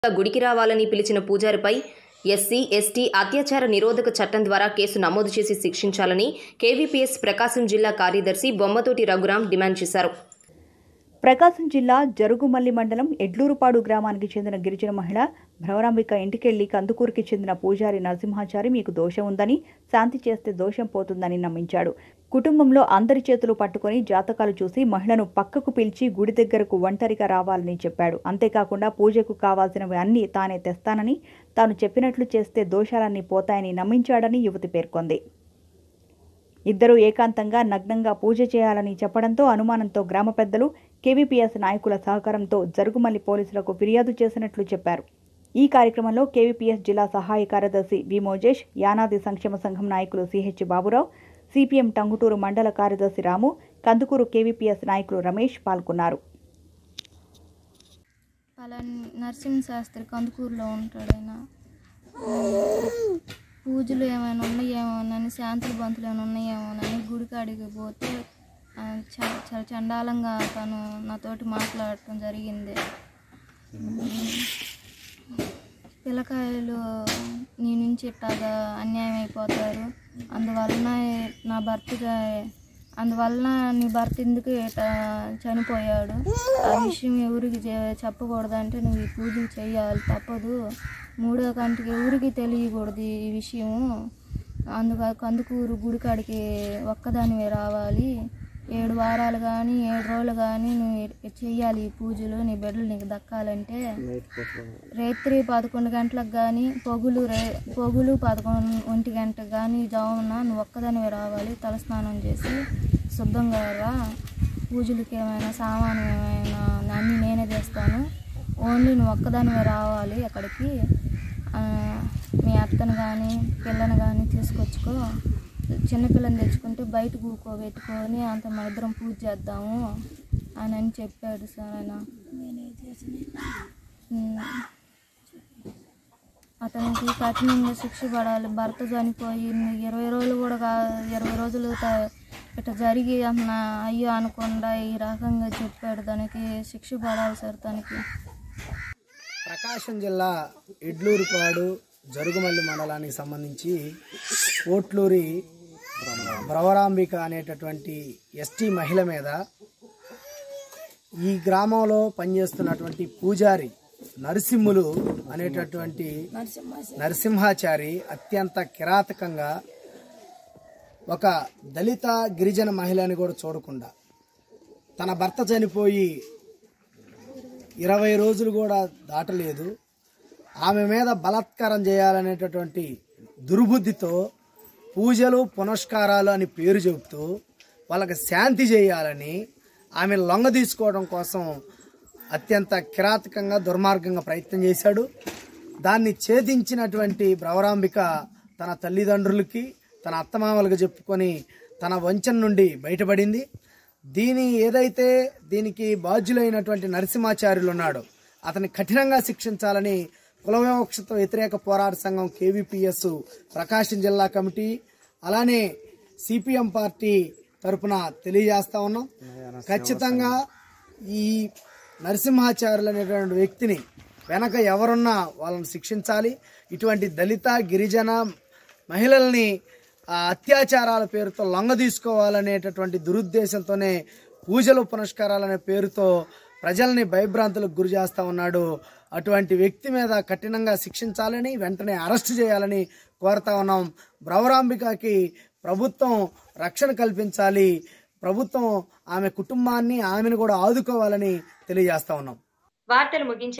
గుడికి రావాలని పిలిచిన పూజారిపై ఎస్సీ ఎస్టీ అత్యాచార నిరోధక చట్టం ద్వారా కేసు నమోదు చేసి శిక్షించాలని కేవీపీఎస్ ప్రకాశం జిల్లా కార్యదర్శి బొమ్మతోటి రఘురాం డిమాండ్ చేశారు ప్రకాశం జిల్లా జరుగుమల్లి మండలం ఎడ్లూరుపాడు గ్రామానికి చెందిన గిరిజన మహిళ భ్రవరాంబిక ఇంటికెళ్లి కందుకూరుకి చెందిన పూజారి నరసింహాచారి మీకు దోషం ఉందని శాంతి చేస్తే దోషం పోతుందని నమ్మించాడు కుటుంబంలో అందరి చేతులు పట్టుకొని జాతకాలు చూసి మహిళను పక్కకు పిలిచి గుడి దగ్గరకు ఒంటరిగా రావాలని చెప్పాడు అంతేకాకుండా పూజకు కావాల్సినవి అన్నీ తానే తెస్తానని తాను చెప్పినట్లు చేస్తే దోషాలన్నీ పోతాయని నమ్మించాడని యువతి పేర్కొంది ఇద్దరూ ఏకాంతంగా నగ్నంగా పూజ చేయాలని చెప్పడంతో అనుమానంతో గ్రామ పెద్దలు కేవీపీఎస్ నాయకుల సహకారంతో జరుగుమల్లి పోలీసులకు ఫిర్యాదు చేసినట్లు చెప్పారు ఈ కార్యక్రమంలో కేవీపీఎస్ జిల్లా సహాయ కార్యదర్శి వి మోజేష్ యానాది సంక్షేమ సంఘం నాయకులు సిహెచ్ బాబురావు సిపిఎం టంగుటూరు మండల కార్యదర్శి రాము కందుకూరు కేవీపీఎస్ నాయకులు రమేష్ పాల్గొన్నారు పలాని నరసింహ శాస్త్రి కందుకూరులో ఉంటాడు ఆయన పూజలు ఏమైనా ఉన్నాయేమోనని శాంతులు బంతులు ఏమైనా ఉన్నాయేమోనని గుడికాడికి పోతే ఆ, చ- చాలా చండాలంగా తను నాతోటి మాట్లాడటం జరిగింది పిల్లకాయలు నీ నుంచి ఇట్లాగా అన్యాయం అయిపోతారు అందువలన నా భర్తగా అందువలన నీ భర్త ఎందుకు ఇట్లా చనిపోయాడు ఆ విషయం ఎవరికి చె- చెప్పకూడదంటే నువ్వు ఈ పూజలు చేయాలి తప్పదు మూడో కంటికి ఎవరికి తెలియకూడదు ఈ విషయము అందుక కందుకూరు గుడికాడికి ఒక్కదానివే రావాలి ఏడు వారాలు కానీ ఏడు రోజులు కానీ నువ్వు ఇ- చెయ్యాలి ఈ పూజలు నీ బిడ్డలు నీకు దక్కాలంటే రాత్రి పదకొండు గంటలకు కానీ పొగులు రే పొగులు పదకొండు ఒంటి గంటకు కానీ జామున నువ్వు ఒక్కదానివే రావాలి తలస్నానం చేసి శుద్ధంగా రా పూజలకి ఏమైనా సామాను ఏమైనా అన్నీ నేనే తెస్తాను ఓన్లీ నువ్వు ఒక్కదానివే రావాలి అక్కడికి ఆ, మీ అత్తను కానీ పిల్లని కానీ తీసుకొచ్చుకో చిన్నపిల్లని తెచ్చుకుంటే బయట కూకోబెట్టుకొని అంత మన ఇద్దరం పూజ చేద్దాము అని అని చెప్పాడు సార్ ఆయన ఉమ్. అతనికి కఠినంగా శిక్ష పడాలి భర్త చనిపోయి ఇరవై రోజులు కూడా కా ఇరవై రోజులు త- ఇట్లా జరిగి అన్న అయ్యో అనకుండా ఈ రకంగా చెప్పాడు దానికి శిక్ష పడాలి సార్ తనకి ప్రకాశం జిల్లా ఎడ్లూరుపాడు జరుగుమల్లి మండలానికి సంబంధించి కోట్లూరి భ్రవరాంబిక అనేటటువంటి ఎస్టీ మహిళ మీద ఈ గ్రామంలో పనిచేస్తున్నటువంటి పూజారి నరసింహులు అనేటటువంటి నరసింహాచారి అత్యంత కిరాతకంగా ఒక దళిత గిరిజన మహిళని కూడా చూడకుండా తన భర్త చనిపోయి ఇరవై రోజులు కూడా దాటలేదు ఆమె మీద బలాత్కారం చేయాలనేటటువంటి దుర్బుద్ధితో పూజలు పునస్కారాలు అని పేరు చెబుతూ వాళ్ళకి శాంతి చేయాలని ఆమె లొంగ తీసుకోవడం కోసం అత్యంత కిరాతకంగా దుర్మార్గంగా ప్రయత్నం చేశాడు దాన్ని ఛేదించినటువంటి భ్రవరాంబిక తన తల్లిదండ్రులకి తన అత్తమామలకు చెప్పుకొని తన వంచన నుండి బయటపడింది దీని ఏదైతే దీనికి బాధ్యులైనటువంటి నరసింహాచార్యులు ఉన్నాడో అతన్ని కఠినంగా శిక్షించాలని కుల వివక్షత వ్యతిరేక పోరాట సంఘం కేవీపీఎస్ ప్రకాశం జిల్లా కమిటీ అలానే సిపిఎం పార్టీ తరపున తెలియజేస్తా ఉన్నాం ఖచ్చితంగా ఈ నరసింహాచార్యులు అనేటువంటి వ్యక్తిని వెనక ఎవరున్నా వాళ్ళని శిక్షించాలి ఇటువంటి దళిత గిరిజన మహిళల్ని ఆ అత్యాచారాల పేరుతో లొంగ తీసుకోవాలనేటటువంటి దురుద్దేశంతోనే పూజలు పునస్కారాలనే పేరుతో ప్రజల్ని భయభ్రాంతులకు గురి చేస్తా ఉన్నాడు అటువంటి వ్యక్తి మీద కఠినంగా శిక్షించాలని వెంటనే అరెస్ట్ చేయాలని కోరుతా ఉన్నాం భ్రవరాంబికకి ప్రభుత్వం రక్షణ కల్పించాలి ప్రభుత్వం ఆమె కుటుంబాన్ని ఆమెను కూడా ఆదుకోవాలని తెలియజేస్తా ఉన్నాం వార్తలు ముగించే